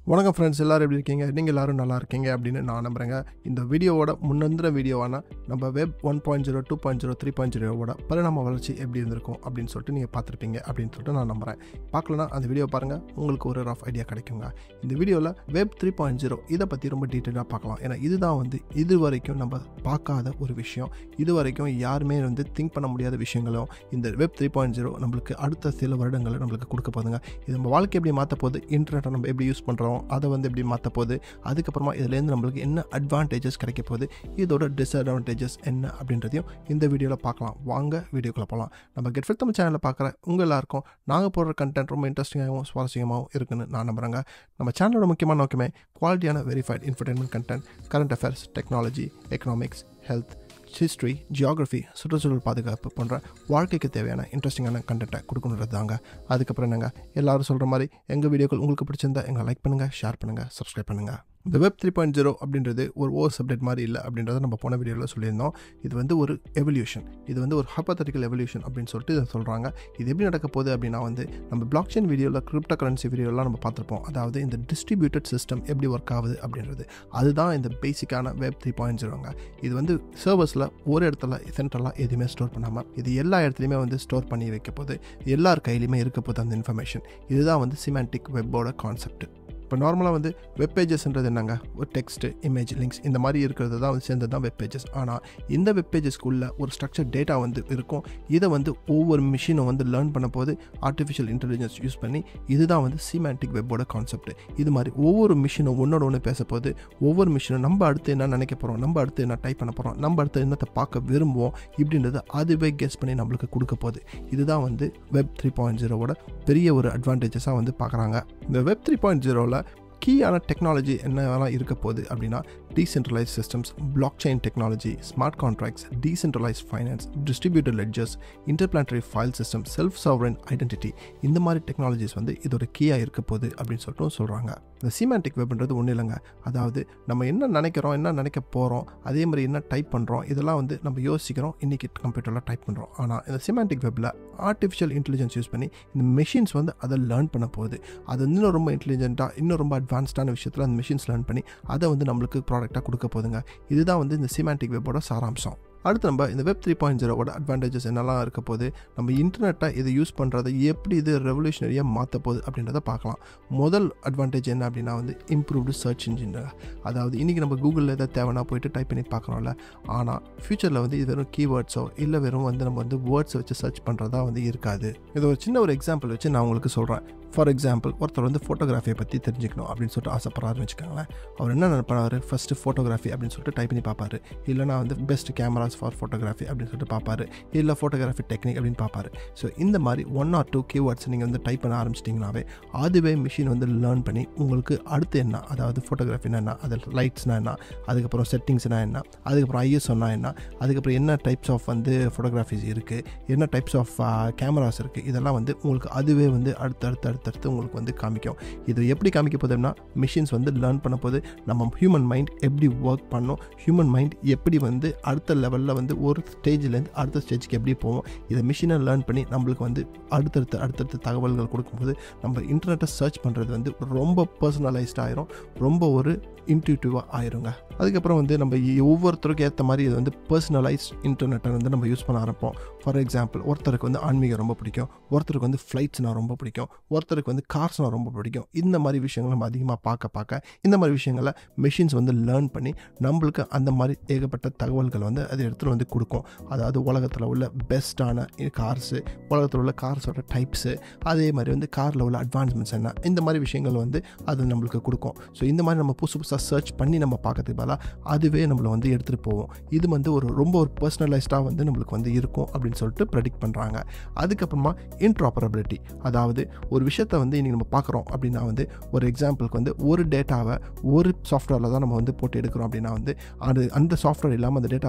வணக்கம் ஃப்ரெண்ட்ஸ் எல்லோரும் எப்படி இருக்கீங்க நீங்கள் எல்லோரும் நல்லா இருக்கீங்க அப்படின்னு நான் நம்புகிறேங்க இந்த வீடியோவோட முன்னந்திர வீடியோவான நம்ம web one point zero two point zero three point ஜீரோவோட பரிணாம வளர்ச்சி எப்படி இருந்திருக்கும் அப்படின்னு சொல்லிட்டு நீங்கள் பார்த்துருப்பீங்க அப்படின்னு சொல்லிட்டு நான் நம்புகிறேன் பார்க்கலனா அந்த வீடியோ பாருங்கள் உங்களுக்கு ஒரு ரஃப் ஐடியா கிடைக்குங்க இந்த வீடியோவில் வெப் த்ரீ பாயிண்ட் ஜீரோ இதை பற்றி ரொம்ப டீட்டெயிலாக பார்க்கலாம் ஏன்னா இதுதான் வந்து இது வரைக்கும் நம்ம பார்க்காத ஒரு விஷயம் இது வரைக்கும் யாருமே வந்து திங்க் பண்ண முடியாத விஷயங்களும் இந்த வெப் த்ரீ பாயிண்ட் ஜீரோ நம்மளுக்கு அடுத்த சில வருடங்களை நம்மளுக்கு கொடுக்க போதுங்க இது நம்ம வாழ்க்கை எப்படி மாற்ற போகுது இன்டர்நெட்டை நம்ம எப்படி யூஸ் பண்ணுறோம் அதை வந்து எப்படி மாற்ற போகுது அதுக்கப்புறமா இதுலேருந்து நம்மளுக்கு என்ன அட்வான்டேஜஸ் கிடைக்க போகுது இதோட டிஸ்அட்வான்டேஜஸ் என்ன அப்படின்றதையும் இந்த வீடியோவில் பார்க்கலாம் வாங்க வீடியோக்குள்ளே போகலாம் நம்ம கெட் ஃபிட் தமிழ் சேனலில் பார்க்குற உங்கள் எல்லாருக்கும் நாங்கள் போடுற கண்டென்ட் ரொம்ப இன்ட்ரெஸ்டிங்காகவும் சுவாரஸ்யமாகவும் இருக்குன்னு நான் நம்புகிறேங்க நம்ம சேனலோட முக்கியமான நோக்கமே குவாலிட்டியான verified infotainment content current affairs technology economics health history geography சுற்றுச்சூழல் பாதுகாப்பு போன்ற வாழ்க்கைக்கு தேவையான இன்ட்ரெஸ்டிங்கான கண்டென்ட்டை கொடுக்கணுன்றது தாங்க அதுக்கப்புறம் என்னங்க எல்லாரும் சொல்கிற மாதிரி எங்கள் வீடியோக்கள் உங்களுக்கு பிடிச்சிருந்தா எங்களை லைக் பண்ணுங்கள் ஷேர் பண்ணுங்கள் சப்ஸ்கிரைப் பண்ணுங்கள் இந்த வெப் த்ரீ பாயிண்ட் ஜீரோ அப்படின்றது ஒரு ஓவர் சப்ஜெக்ட் மாதிரி இல்லை அப்படின்றத நம்ம போன வீடியோவில் சொல்லியிருந்தோம் இது வந்து ஒரு எவல்யூஷன் இது வந்து ஒரு ஹைப்பத்தட்டிக்கல் எவல்யூஷன் அப்படின்னு சொல்லிட்டு இதை சொல்கிறாங்க இது எப்படி நடக்க போகுது அப்படின்னா வந்து நம்ம பிளாக் செயின் வீடியோவில் கிரிப்டோ கரன்சி வீடியோலாம் நம்ம பார்த்துருப்போம் அதாவது இந்த டிஸ்ட்ரிபியூட்டட் சிஸ்டம் எப்படி ஒர்க் ஆகுது அப்படின்றது அதுதான் இந்த பேசிக்கான வெப் த்ரீ பாயிண்ட் ஜீரோங்க இது வந்து சர்வர்ஸில் ஒரு இடத்துல சென்ட்ரலாக எதுவுமே ஸ்டோர் பண்ணாமல் இது எல்லா இடத்துலையுமே வந்து ஸ்டோர் பண்ணி வைக்க போது எல்லார் கையிலையுமே இருக்க போகுது அந்த இன்ஃபர்மேஷன் இதுதான் வந்து சிமெண்டிக் வெப்போட கான்செப்ட் இப்போ நார்மலாக வந்து வெப் பேஜஸ்ன்றது என்னங்க ஒரு டெக்ஸ்ட்டு இமேஜ் லிங்க்ஸ் இந்த மாதிரி இருக்கிறது தான் வந்து சேர்ந்தது தான் வெப் பேஜஸ் ஆனால் இந்த வெப் பேஜஸ்க்குள்ளே ஒரு ஸ்ட்ரக்சர் டேட்டா வந்து இருக்கும் இதை வந்து ஒவ்வொரு மிஷினும் வந்து லேர்ன் பண்ண போது ஆர்டிஃபிஷியல் இன்டெலிஜென்ஸ் யூஸ் பண்ணி இதுதான் வந்து சிமேட்டிக் வெப்போட கான்செப்ட் இது மாதிரி ஒவ்வொரு மிஷினும் ஒன்னோட ஒன்று பேச போது ஒவ்வொரு மிஷினும் நம்ம அடுத்து என்ன நினைக்க போகிறோம் நம்ம அடுத்து என்ன டைப் பண்ண போகிறோம் நம்ம அடுத்து என்னத்தை பார்க்க விரும்புவோம் இப்படின்றத அதுவே கெஸ் பண்ணி நம்மளுக்கு கொடுக்க போகுது இதுதான் வந்து வெப் த்ரீ பாயிண்ட் ஜீரோவோட பெரிய ஒரு அட்வான்டேஜஸாக வந்து பார்க்குறாங்க இந்த வெப் த்ரீ பாயிண்ட் ஜீரோவில் கீயான டெக்னாலஜி என்னவெல்லாம் இருக்க போகுது அப்படின்னா decentralise systems blockchain technology smart contracts decentralise finance distributed ledgers interplanetary file system self sovereign identity இந்த மாதிரி டெக்னாலஜிஸ் வந்து இதோட கீயாக இருக்க போகுது அப்படின்னு சொல்லிட்டு சொல்கிறாங்க இந்த சிமெண்டிக் வெப்ன்றது ஒன்றும் இல்லைங்க அதாவது நம்ம என்ன நினைக்கிறோம் என்ன நினைக்க போகிறோம் அதே மாதிரி என்ன டைப் பண்ணுறோம் இதெல்லாம் வந்து நம்ம யோசிக்கிறோம் இன்றைக்கி கம்ப்யூட்டரில் டைப் பண்ணுறோம் ஆனால் இந்த சிமெண்டிக் வெப்பில் ஆர்டிஃபிஷியல் இன்டெலிஜென்ஸ் யூஸ் பண்ணி இந்த மெஷின்ஸ் வந்து அதை லேர்ன் பண்ண போகுது அது இன்னும் ரொம்ப இன்டெலிஜென்ட்டாக இன்னும் ரொம்ப அட்வான்ஸ்டான விஷயத்தில் அந்த மிஷின்ஸ் லேர்ன் பண்ணி அதை வந்து நம்மளுக்கு ப்ராடக்டாக கொடுக்க போதுங்க இதுதான் வந்து இந்த சிமெண்டிக் வெப்போட சாராம்சம் அடுத்து நம்ம இந்த வெப் த்ரீ பாயிண்ட் ஜீரோவோட அட்வான்டேஜஸ் என்னெல்லாம் இருக்க போது நம்ம இன்டர்நெட்டை இதை யூஸ் பண்ணுறதை எப்படி இது ரெவல்யூஷனரியாக மாற்ற போகுது அப்படின்றத பார்க்கலாம் முதல் அட்வான்டேஜ் என்ன அப்படின்னா வந்து இம்ப்ரூவ்டு சர்ச் இன்ஜின் அதாவது இன்றைக்கி நம்ம கூகுளில் எதாவது தேவைன்னா போயிட்டு டைப் பண்ணி பார்க்குறோம்ல ஆனால் ஃப்யூச்சரில் வந்து இது வெறும் கீவேர்ட்ஸோ இல்லை வெறும் வந்து நம்ம வந்து வேர்ட்ஸை வச்சு சர்ச் பண்ணுறதா வந்து இருக்காது இது ஒரு சின்ன ஒரு எக்ஸாம்பிள் வச்சு நான் உங்களுக்கு சொல்கிறேன் ஃபார் எக்ஸாம்பிள் ஒருத்தர் வந்து ஃபோட்டோகிராஃபியை பற்றி தெரிஞ்சுக்கணும் அப்படின்னு சொல்லிட்டு ஆசைப்படுறாருன்னு வச்சுக்கோங்களேன் அவர் என்ன நினைப்பாரு ஃபஸ்ட்டு ஃபோட்டோகிராஃபி அப்படின்னு சொல்லிட்டு டைப் பண்ணி பார்ப்பாரு இல்லைனா வந்து பெஸ்ட் கேமராஸ் ஃபார் ஃபோட்டோகிராஃபி அப்படின்னு சொல்லிட்டு பார்ப்பாரு இல்லை ஃபோட்டோகிராஃபி டெக்னிக் அப்படின்னு பார்ப்பாரு ஸோ இந்த மாதிரி ஒன் ஆர் டூ கீவேர்ட்ஸ் நீங்கள் வந்து டைப் பண்ண ஆரம்பிச்சிட்டிங்கனாவே அதுவே மிஷின் வந்து லேர்ன் பண்ணி உங்களுக்கு அடுத்து என்ன அதாவது ஃபோட்டோகிராஃபினா என்ன அது லைட்ஸ்னா என்ன அதுக்கப்புறம் செட்டிங்ஸ்னா என்ன அதுக்கப்புறம் ஐஎஸ்ஓனா என்ன அதுக்கப்புறம் என்ன டைப்ஸ் ஆஃப் வந்து ஃபோட்டோகிராஃபிஸ் இருக்குது என்ன டைப்ஸ் ஆஃப் கேமராஸ் இருக்குது இதெல்லாம் வந்து உங்களுக்கு அதுவே வந்து அடுத்தடுத்து அடுத்தடுத்து உங்களுக்கு வந்து காமிக்கும் இது எப்படி காமிக்க போதுன்னா மிஷின்ஸ் வந்து லேர்ன் பண்ண போது நம்ம ஹியூமன் மைண்ட் எப்படி ஒர்க் பண்ணோம் ஹியூமன் மைண்ட் எப்படி வந்து அடுத்த லெவலில் வந்து ஒரு ஸ்டேஜ்லேருந்து அடுத்த ஸ்டேஜ்க்கு எப்படி போவோம் இதை மிஷினை லேர்ன் பண்ணி நம்மளுக்கு வந்து அடுத்தடுத்து அடுத்தடுத்த தகவல்கள் கொடுக்கும்போது நம்ம இன்டர்நெட்டை சர்ச் பண்ணுறது வந்து ரொம்ப பர்சனலைஸ்ட் ஆயிரும் ரொம்ப ஒரு இன்ட்யூட்டிவாக ஆயிருங்க அதுக்கப்புறம் வந்து நம்ம ஒவ்வொருத்தருக்கும் ஏற்ற மாதிரி இது வந்து பர்சனலைஸ் இன்டர்நெட்டை வந்து நம்ம யூஸ் பண்ண ஆரம்பிப்போம் ஃபார் எக்ஸாம்பிள் ஒருத்தருக்கு வந்து ஆன்மீகம் ரொம்ப பிடிக்கும் ஒருத்தருக்கு வந்து ஃப்ளைட்ஸ்னால் ரொம்ப பிடிக்கும் ஒருத்தருக்கு வந்து கார்ஸ்னால் ரொம்ப பிடிக்கும் இந்த மாதிரி விஷயங்கள் நம்ம அதிகமாக பார்க்க பார்க்க இந்த மாதிரி விஷயங்களை மிஷின்ஸ் வந்து லேர்ன் பண்ணி நம்மளுக்கு அந்த மாதிரி ஏகப்பட்ட தகவல்கள் வந்து அது இடத்துல வந்து கொடுக்கும் அதாவது உலகத்தில் உள்ள பெஸ்ட்டான கார்ஸு உலகத்தில் உள்ள கார்ஸோட டைப்ஸு அதே மாதிரி வந்து காரில் உள்ள அட்வான்ஸ்மெண்ட்ஸ் என்ன இந்த மாதிரி விஷயங்கள் வந்து அது நம்மளுக்கு கொடுக்கும் ஸோ இந்த மாதிரி நம்ம புதுசு புதுசாக சர்ச் பண்ணி நம்ம பார்க்கறதுக்கு பதிலாக அதுவே நம்மளை வந்து எடுத்துகிட்டு போவோம் இது வந்து ஒரு ரொம்ப ஒரு பர்சனலைஸ்டாக வந்து நம்மளுக்கு வந்து இருக்கும் அப்படின்னு சொல்லிட்டு ப்ரெடிக்ட் பண்ணுறாங்க அதுக்கப்புறமா இன்ட்ராப்பரபிலிட்டி அதாவது ஒரு விஷயத்தை வந்து இன்றைக்கி நம்ம பார்க்குறோம் அப்படின்னா வந்து ஒரு எக்ஸாம்பிளுக்கு வந்து ஒரு டேட்டாவை ஒரு சாஃப்ட்வேரில் தான் நம்ம வந்து போட்டு எடுக்கிறோம் அப்படின்னா வந்து அது அந்த சாஃப்ட்வேர் இல்லாமல் அந்த டேட்டா வந்து ஆக்சஸ்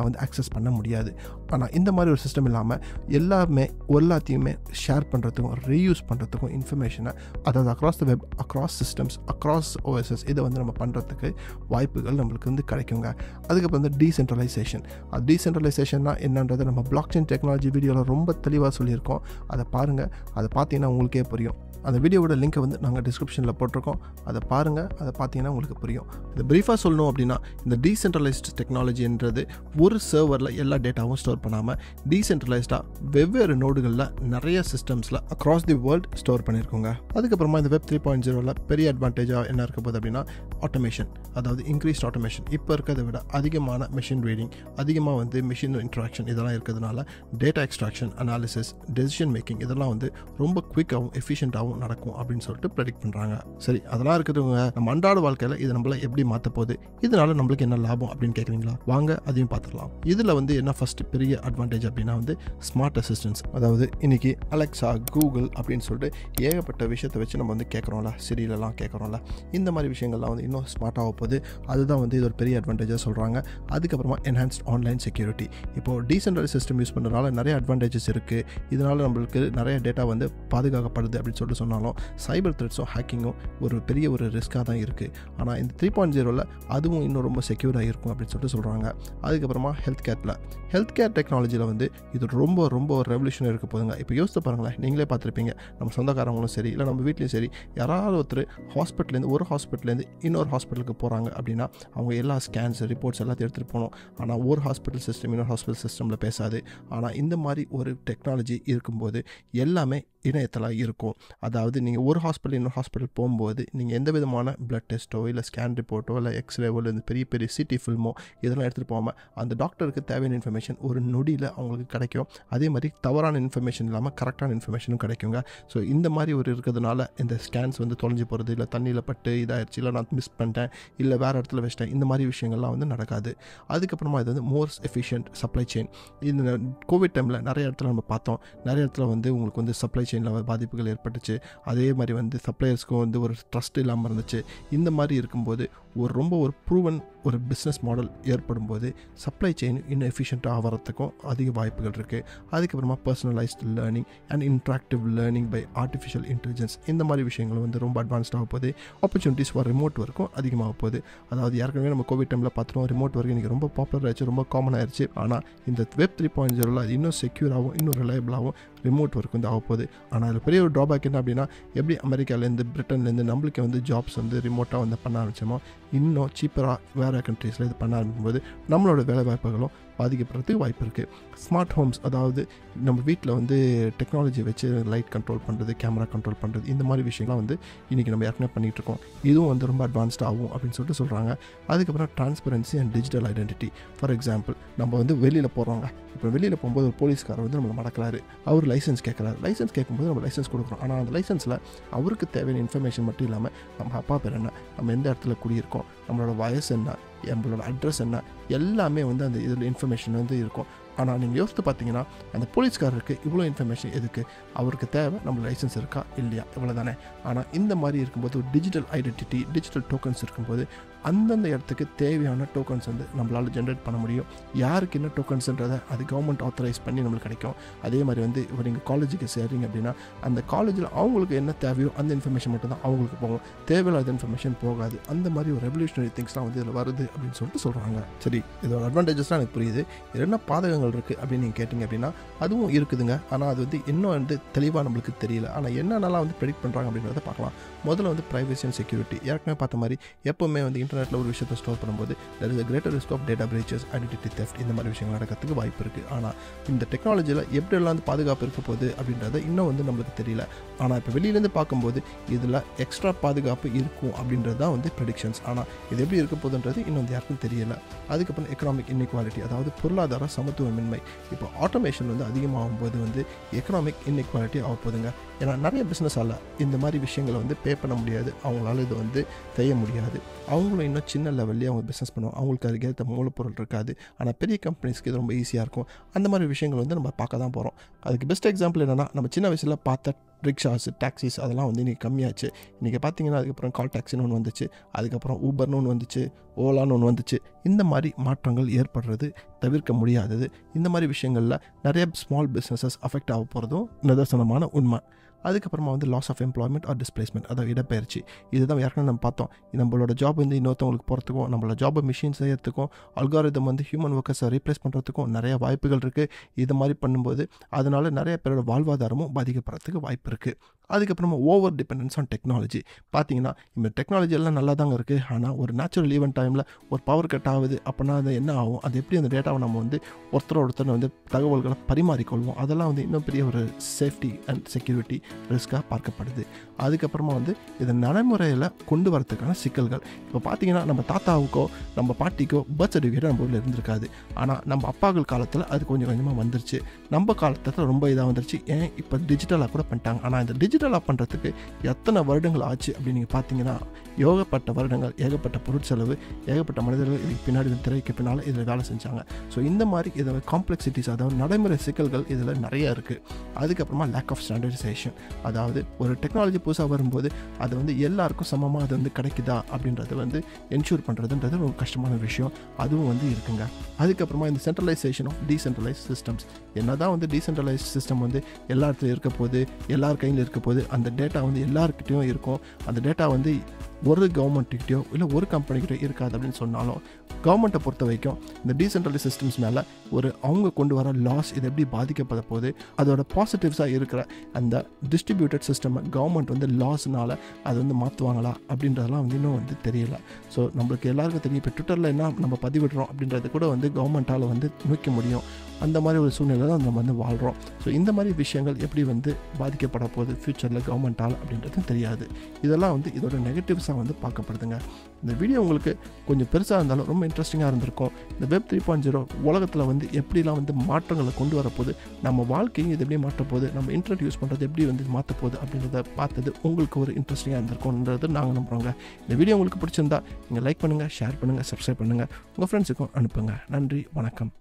ஆக்சஸ் பண்ண முடியாது ஆனால் இந்த மாதிரி ஒரு சிஸ்டம் இல்லாமல் எல்லாமே எல்லாத்தையுமே ஷேர் பண்ணுறதுக்கும் ரீயூஸ் பண்ணுறதுக்கும் இன்ஃபர்மேஷனை அதாவது across the web across systems across OSS இதை வந்து நம்ம பண்ணுறதுக்கு வாய்ப்புகள் நம்மளுக்கு வந்து கிடைக்குங்க அதுக்கப்புறம் வந்து டீசென்ட்ரலைசேஷன் அது டீசென்ட்ரலைசேஷன்னா என்னன்றதை நம்ம பிளாக் செயின் டெக்னாலஜி வீடியோவில் ரொம்ப தெளிவாக சொல்லியிருக்கோம் அதை பாருங்கள் அதை பார்த்தீங்கன்னா உங்களுக்கே புரியும் அந்த வீடியோவோட லிங்க்கை வந்து நாங்கள் டிஸ்கிரிப்ஷனில் போட்டிருக்கோம் அதை பாருங்கள் அதை பார்த்தீங்கன்னா உங்களுக்கு புரியும் இது ப்ரீஃபாக சொல்லணும் அப்படின்னா இந்த டீசென்ட்ரலைஸ்ட் டெக்னாலஜின்றது ஒரு சர்வரில் எல்லா டேட்டாவும் ஸ்டோர் பண்ணாமல் டீசென்ட்ரலைஸ்டாக வெவ்வேறு நோடுகளில் நிறைய சிஸ்டம்ஸில் அக்ராஸ் தி வேர்ல்டு ஸ்டோர் பண்ணியிருக்கோங்க அதுக்கப்புறமா இந்த வெப் த்ரீ பாயிண்ட் ஜீரோவில் பெரிய அட்வான்டேஜாக என்ன இருக்க போகுது அப்படின்னா ஆட்டோமேஷன் அதாவது இன்க்ரீஸ்ட் ஆட்டோமேஷன் இப்போ இருக்கிறத விட அதிகமான மிஷின் ரீடிங் அதிகமாக வந்து மிஷின் இன்ட்ராக்ஷன் இதெல்லாம் இருக்கிறதுனால data extraction analysis decision making இதெல்லாம் வந்து ரொம்ப குவிக்காகவும் எஃபிஷியண்ட்டாகவும் நடக்கும் அப்படின்னு சொல்லிட்டு ப்ரெடிக்ட் பண்ணுறாங்க சரி அதெல்லாம் இருக்கிறவங்க நம்ம அன்றாட வாழ்க்கையில் இது நம்மள எப்படி மாற்ற போகுது இதனால நம்மளுக்கு என்ன லாபம் அப்படின்னு கேட்குறீங்களா வாங்க அதையும் பார்த்துடலாம் இதில் வந்து என்ன ஃபர்ஸ்ட் பெரிய அட்வான்டேஜ் அப்படின்னா வந்து ஸ்மார்ட் அசிஸ்டன்ஸ் அதாவது இன்னைக்கு அலெக்ஸா கூகுள் அப்படின்னு சொல்லிட்டு ஏகப்பட்ட விஷயத்தை வச்சு நம்ம வந்து கேட்குறோம்ல சிறியிலலாம் கேட்குறோம்ல இந்த மாதிரி விஷயங்கள்லாம் வந்து இன்னும் ஸ்மார்ட் ஆக போகுது அதுதான் வந்து இது ஒரு பெரிய அட்வான்டேஜாக சொல்கிறாங்க அதுக்கப்புறமா என்ஹான்ஸ்ட் ஆன்லைன் செக்யூரிட்டி இப்போது டீசென்ட்ரலைஸ் சிஸ்டம் யூஸ் பண்ணுறதுனால நிறைய அட்வான்டேஜஸ் இருக்குது இதனால் நம்மளுக்கு நிறைய டேட்டா வந்து பாதுகாக்கப்படுது அப்படின்னு சொல்லிட்டு சொன்னாலும் சைபர் த்ரெட்ஸும் ஹேக்கிங்கும் ஒரு பெரிய ஒரு ரிஸ்க்காக தான் இருக்குது ஆனால் இந்த த்ரீ பாயிண்ட் ஜீரோவில் அதுவும் இன்னும் ரொம்ப செக்யூராக இருக்கும் அப்படின்னு சொல்லிட்டு சொல்கிறாங்க அதுக்கப்புறமா ஹெல்த் கேரில் ஹெல்த் கேர் டெக்னாலஜியில் வந்து இது ரொம்ப ரொம்ப ஒரு ரெவல்யூஷன் இருக்க போதுங்க இப்போ யோசித்து பாருங்களேன் நீங்களே பார்த்துருப்பீங்க நம்ம சொந்தக்காரங்களும் சரி இல்லை நம்ம வீட்லேயும் சரி யாராவது ஒருத்தர் ஹாஸ்பிட்டலேருந்து ஒரு ஹாஸ்பிட்டலேருந்து இன்னொரு ஹாஸ்பிட்டலுக்கு போகிறாங்க அப்படின்னா அவங்க எல்லா ஸ்கேன்ஸ் ரிப்போர்ட்ஸ் எல்லாத்தையும் எடுத்துகிட்டு போகணும் ஆனால் ஒரு ஹாஸ்பிட்டல் சிஸ்டம் இன்னொரு ஹாஸ்பிட்டல் சிஸ்டமில் பேசாது ஆனால் இந்த மாதிரி ஒரு டெக்னாலஜி இருக்கும்போது எல்லாமே இணையத்தில் இருக்கும் அதாவது நீங்கள் ஒரு ஹாஸ்பிட்டல் இன்னொரு ஹாஸ்பிட்டல் போகும்போது நீங்கள் எந்த விதமான பிளட் டெஸ்ட்டோ இல்லை ஸ்கேன் ரிப்போர்ட்டோ இல்லை எக்ஸ்ரேவோ இல்லை இந்த பெரிய பெரிய சிடி ஃபில்மோ இதெல்லாம் எடுத்துகிட்டு போகாமல் அந்த டாக்டருக்கு தேவையான இன்ஃபர்மேஷன் ஒரு நொடியில் அவங்களுக்கு கிடைக்கும் அதே மாதிரி தவறான இன்ஃபர்மேஷன் இல்லாமல் கரெக்டான இன்ஃபர்மேஷனும் கிடைக்குங்க ஸோ இந்த மாதிரி ஒரு இருக்கிறதுனால இந்த ஸ்கேன்ஸ் வந்து தொலைஞ்சு போகிறது இல்லை தண்ணியில் பட்டு இதாகிடுச்சு இல்லை நான் மிஸ் பண்ணிட்டேன் இல்லை வேறு இடத்துல வச்சிட்டேன் இந்த மாதிரி விஷயங்கள்லாம் வந்து நடக்காது அதுக்கப்புறமா இது வந்து மோர் எஃபிஷியன்ட் சப்ளை செயின் இந்த கோவிட் டைமில் நிறைய இடத்துல நம்ம பார்த்தோம் நிறைய இடத்துல வந்து உங்களுக்கு வந்து சப்ளை செயினில் பாதிப்புகள் ஏற்பட்டுச்சு அதே மாதிரி வந்து சப்ளையர்ஸ்க்கும் வந்து ஒரு ட்ரஸ்ட் இல்லாமல் இருந்துச்சு இந்த மாதிரி இருக்கும்போது ஒரு ரொம்ப ஒரு ப்ரூவன் ஒரு பிஸ்னஸ் மாடல் ஏற்படும் போது சப்ளை செயின் இன்னும் எஃபிஷியண்ட்டாக ஆகிறதுக்கும் அதிக வாய்ப்புகள் இருக்குது அதுக்கப்புறமா personalised learning and interactive learning by artificial intelligence இந்த மாதிரி விஷயங்கள் வந்து ரொம்ப அட்வான்ஸ்டாக போகுது ஆப்பர்ச்சுனிட்டிஸ் ஃபார் ரிமோட் ஒர்க்கும் அதிகமாக போகுது அதாவது ஏற்கனவே நம்ம கோவிட் டைமில் பார்த்துட்டோம் ரிமோட் ஒர்க் இன்றைக்கி ரொம்ப பாப்புலர் ஆயிடுச்சு ரொம்ப காமன் ஆயிடுச்சு ஆனால் இந்த வெப் த்ரீ பாயிண்ட் ஜீரோவில் அது இன்னும் செக்யூராகவும் இன்னும் ரிலையபிளாகவும் ரிமோட் ஒர்க் வந்து ஆக போகுது ஆனால் அதில் பெரிய ஒரு ட்ராபேக் என்ன அப்படின்னா எப்படி அமெரிக்காலேருந்து பிரிட்டன்லேருந்து நம்மளுக்கு வந்து ஜாப்ஸ் வந்து ரிமோட்டாக வந்து பண்ண ஆரம்பிச்சோமோ இன்னும் சீப்பராக வேறு கண்ட்ரீஸில் இது பண்ண ஆரம்பிக்கும்போது நம்மளோட வேலை வாய்ப்புகளும் பாதிக்கப்படுறதுக்கு வாய்ப்பு இருக்குது ஸ்மார்ட் ஹோம்ஸ் அதாவது நம்ம வீட்டில் வந்து டெக்னாலஜி வச்சு லைட் கண்ட்ரோல் பண்ணுறது கேமரா கண்ட்ரோல் பண்ணுறது இந்த மாதிரி விஷயங்கள்லாம் வந்து இன்றைக்கி நம்ம ஏற்கனவே பண்ணிகிட்டு இருக்கோம் இதுவும் வந்து ரொம்ப அட்வான்ஸ்ட் ஆகும் அப்படின்னு சொல்லிட்டு சொல்கிறாங்க அதுக்கப்புறம் transparency and digital identity for example நம்ம வந்து வெளியில் போகிறோங்க இப்போ வெளியில் போகும்போது ஒரு போலீஸ்காரர் வந்து நம்மளை மடக்கிறாரு அவர் லைசன்ஸ் கேட்குறாரு லைசன்ஸ் கேட்கும்போது நம்ம லைசன்ஸ் கொடுக்குறோம் ஆனால் அந்த லைசன்ஸில் அவருக்கு தேவையான இன்ஃபர்மேஷன் மட்டும் இல்லாமல் நம்ம அப்பா பேர் என்ன நம்ம எந்த இடத்துல குடியிருக்கோம் நம்மளோட வயசு என்ன நம்மளோட அட்ரஸ் என்ன எல்லாமே வந்து அந்த இதில் இன்ஃபர்மேஷன் வந்து இருக்கும் ஆனால் நீங்கள் யோசித்து பார்த்தீங்கன்னா அந்த போலீஸ்காரருக்கு இவ்வளோ இன்ஃபர்மேஷன் எதுக்கு அவருக்கு தேவை நம்ம லைசன்ஸ் இருக்கா இல்லையா இவ்வளோ தானே ஆனால் இந்த மாதிரி இருக்கும்போது ஒரு டிஜிட்டல் ஐடென்டிட்டி டிஜிட்டல் டோக்கன்ஸ் இருக்கும்போது அந்தந்த இடத்துக்கு தேவையான டோக்கன்ஸ் வந்து நம்மளால் ஜென்ரேட் பண்ண முடியும் யாருக்கு என்ன டோக்கன்ஸ்ன்றதை அது கவர்மெண்ட் ஆத்தரைஸ் பண்ணி நம்மளுக்கு கிடைக்கும் அதே மாதிரி வந்து இப்போ நீங்கள் காலேஜுக்கு சேர்றீங்க அப்படின்னா அந்த காலேஜில் அவங்களுக்கு என்ன தேவையோ அந்த இன்ஃபர்மேஷன் மட்டும் தான் அவங்களுக்கு போகும் தேவையில்லாத இன்ஃபர்மேஷன் போகாது அந்த மாதிரி ஒரு ரெவல்யூஷனரி திங்ஸ்லாம் வந்து இதில் வருது அப்படின்னு சொல்லிட்டு சொல்கிறாங்க சரி இதோட அட்வான்டேஜஸ்லாம் எனக்கு புரியுது இது என்ன பாதகங்கள் இருக்குது அப்படின்னு நீங்கள் கேட்டிங்க அப்படின்னா அதுவும் இருக்குதுங்க ஆனால் அது வந்து இன்னும் வந்து தெளிவாக நம்மளுக்கு தெரியல ஆனால் என்னென்னலாம் வந்து ப்ரெடிக்ட் பண்ணுறாங்க அப்படின்றத பார்க்கலாம் முதல்ல வந்து ப்ரைவசி அண்ட் செக்யூரிட்டி ஏற்கனவே பார்த்த மாதிரி எப்போவுமே வந்து இன்டர்நெட்டில் ஒரு விஷயத்தை ஸ்டோர் பண்ணும்போது there is a greater risk of data breaches identity theft இந்த மாதிரி விஷயங்கள் நடக்கிறதுக்கு வாய்ப்பு இருக்குது ஆனால் இந்த டெக்னாலஜியில் எப்படியெல்லாம் வந்து பாதுகாப்பு இருக்க போகுது அப்படின்றத இன்னும் வந்து நம்மளுக்கு தெரியல ஆனால் இப்போ வெளியிலேருந்து பார்க்கும்போது இதில் எக்ஸ்ட்ரா பாதுகாப்பு இருக்கும் அப்படின்றது தான் வந்து ப்ரெடிக்ஷன்ஸ் ஆனால் இது எப்படி இருக்க போகுதுன்றது இன்னும் வந்து யாருக்கும் தெரியல அதுக்கப்புறம் எக்கனாமிக் இன்இக்வாலிட்டி அதாவது பொருளாதார சமத்துவமின்மை இப்போ ஆட்டோமேஷன் வந்து அதிகமாகும் போது வந்து எக்கனாமிக் இன்இக்வாலிட்டி ஆக போகுதுங்க ஏன்னா நிறைய பிஸ்னஸ் ஆல இந்த மாதிரி விஷயங்களை வந்து பே பண்ண முடியாது அவங்களால இதை வந்து செய்ய முடியாது அவங்களோட அவங்களும் இன்னும் சின்ன லெவல்லே அவங்க பிஸ்னஸ் பண்ணுவாங்க அவங்களுக்கு அதுக்கேற்ற மூலப்பொருள் இருக்காது ஆனால் பெரிய கம்பெனிஸ்க்கு இது ரொம்ப ஈஸியாக இருக்கும் அந்த மாதிரி விஷயங்கள் வந்து நம்ம பார்க்க தான் போகிறோம் அதுக்கு பெஸ்ட் எக்ஸாம்பிள் என்னென்னா நம்ம சின்ன வயசில் பார்த்த ரிக்ஷாஸ் டாக்ஸிஸ் அதெல்லாம் வந்து இன்றைக்கி கம்மியாச்சு இன்றைக்கி பார்த்தீங்கன்னா அதுக்கப்புறம் கால் டாக்ஸின்னு ஒன்று வந்துச்சு அதுக்கப்புறம் ஊபர்னு ஒன்று வந்துச்சு ஓலான்னு ஒன்று வந்துச்சு இந்த மாதிரி மாற்றங்கள் ஏற்படுறது தவிர்க்க முடியாதது இந்த மாதிரி விஷயங்களில் நிறைய ஸ்மால் பிஸ்னஸஸ் அஃபெக்ட் ஆக போகிறதும் நிதர்சனமான உண்மை அதுக்கப்புறமா வந்து loss of employment or displacement அதாவது இடப்பெயர்ச்சி இதுதான் ஏற்கனவே நம்ம பார்த்தோம் நம்மளோட ஜாப் வந்து இன்னொருத்தவங்களுக்கு போகிறதுக்கும் நம்மளோட ஜாபை மிஷின் செய்யறதுக்கும் அல்காரிதம் வந்து ஹியூமன் ஒர்க்கர்ஸை ரீப்ளேஸ் பண்ணுறதுக்கும் நிறைய வாய்ப்புகள் இருக்குது இது மாதிரி பண்ணும்போது அதனால நிறைய பேரோட வாழ்வாதாரமும் பாதிக்கப்படுறதுக்கு வாய்ப்பு இருக்குது அதுக்கப்புறமா ஓவர் டிபெண்டன்ஸ் ஆன் டெக்னாலஜி பார்த்தீங்கன்னா இந்த டெக்னாலஜி எல்லாம் நல்லா தாங்க இருக்குது ஆனால் ஒரு நேச்சுரல் ஈவெண்ட் டைமில் ஒரு பவர் கட் ஆகுது அப்படின்னா அது என்ன ஆகும் அது எப்படி அந்த டேட்டாவை நம்ம வந்து ஒருத்தர் ஒருத்தர் வந்து தகவல்களை பரிமாறிக்கொள்வோம் அதெல்லாம் வந்து இன்னும் பெரிய ஒரு சேஃப்டி அண்ட் செக்யூரிட்டி ரிஸ்க்காக பார்க்கப்படுது அதுக்கப்புறமா வந்து இதை நடைமுறையில் கொண்டு வரதுக்கான சிக்கல்கள் இப்போ பார்த்தீங்கன்னா நம்ம தாத்தாவுக்கோ நம்ம பாட்டிக்கோ பர்த் சர்டிஃபிகேட் நம்ம ஊரில் இருந்திருக்காது ஆனால் நம்ம அப்பாக்கள் காலத்தில் அது கொஞ்சம் கொஞ்சமாக வந்துருச்சு நம்ம காலத்தில் ரொம்ப இதாக வந்துருச்சு ஏன் இப்போ டிஜிட்டலாக கூட பண்ணிட்டாங்க ஆனால் இந்த டிஜிட்டலாக பண்ணுறதுக்கு எத்தனை வருடங்கள் ஆச்சு அப்படின்னு நீங்கள் பார்த்தீங்கன்னா ஏகப்பட்ட வருடங்கள் ஏகப்பட்ட பொருட்செலவு ஏகப்பட்ட மனிதர்கள் இதுக்கு பின்னாடி இந்த திரைக்கு பின்னால் இதில் வேலை செஞ்சாங்க ஸோ இந்த மாதிரி இதில் காம்ப்ளெக்சிட்டிஸ் அதாவது நடைமுறை சிக்கல்கள் இதில் நிறைய இருக்குது அதுக்கப்புறமா லேக் ஆஃப் ஸ்டாண்டர்டைசேஷன் அதாவது ஒரு டெக்னாலஜி புதுசாக வரும்போது அது வந்து எல்லாருக்கும் சமமாக அது வந்து கிடைக்குதா அப்படின்றத வந்து என்ஷூர் பண்ணுறதுன்றது ஒரு கஷ்டமான விஷயம் அதுவும் வந்து இருக்குங்க அதுக்கப்புறமா இந்த சென்ட்ரலைசேஷன் ஆஃப் டீசென்ட்ரலைஸ் சிஸ்டம்ஸ் என்ன தான் வந்து டீசென்ட்ரலைஸ் சிஸ்டம் வந்து எல்லா இடத்துலையும் இருக்க போது எல்லார் கையில் இருக்க போது அந்த டேட்டா வந்து எல்லாருக்கிட்டையும் இருக்கும் அந்த டேட்டா வந்து ஒரு கவர்மெண்ட்டுக்கிட்டயோ இல்லை ஒரு கம்பெனிக்கிட்டயோ இருக்காது அப்படின்னு சொன்னாலும் கவர்மெண்ட்டை பொறுத்த வரைக்கும் இந்த டீசென்ட்ரலைஸ் சிஸ்டம்ஸ் மேலே ஒரு அவங்க கொண்டு வர லாஸ் இது எப்படி பாதிக்கப்பட போகுது அதோட பாசிட்டிவ்ஸாக இருக்கிற அந்த டிஸ்ட்ரிபியூட்டட் சிஸ்டம் கவர்மெண்ட் வந்து லாஸ்னால அது வந்து மாற்றுவாங்களா அப்படின்றதெல்லாம் வந்து இன்னும் வந்து தெரியல ஸோ நம்மளுக்கு எல்லாருக்கும் தெரியும் இப்போ ட்விட்டரில் என்ன நம்ம பதிவிடுறோம் அப்படின்றது கூட வந்து கவர்மெண்ட்டால் வந்து நோக்க முடியும் அந்த மாதிரி ஒரு சூழ்நிலை தான் நம்ம வந்து வாழ்கிறோம் ஸோ இந்த மாதிரி விஷயங்கள் எப்படி வந்து பாதிக்கப்பட போகுது ஃப்யூச்சரில் கவர்மெண்ட்டால் அப்படின்றதும் தெரியாது இதெல்லாம் வந்து இதோட நெகட்டிவ்ஸாக வந்து பார்க்கப்படுதுங்க இந்த வீடியோ உங்களுக்கு கொஞ்சம் பெருசாக இருந்தாலும் ரொம்ப இன்ட்ரெஸ்டிங்காக இருந்திருக்கும் இந்த வெப் த்ரீ பாயிண்ட் ஜீரோ உலகத்தில் வந்து எப்படிலாம் வந்து மாற்றங்களை கொண்டு வரப்போகுது நம்ம வாழ்க்கையும் இது எப்படி மாற்றப்போகுது நம்ம இன்டர்நெட் யூஸ் பண்ணுறது எப்படி வந்து மாற்றப்போகுது அப்படின்றத பார்த்தது உங்களுக்கு ஒரு இன்ட்ரெஸ்டிங்காக இருந்திருக்கும்ன்றது நாங்கள் நம்புகிறோங்க இந்த வீடியோ உங்களுக்கு பிடிச்சிருந்தா நீங்கள் லைக் பண்ணுங்கள் ஷேர் பண்ணுங்கள் சப்ஸ்கிரைப் பண்ணுங்கள் உங்கள் ஃப்ரெண்ட்ஸுக்கும் அனுப்புங்க நன்றி வணக்கம்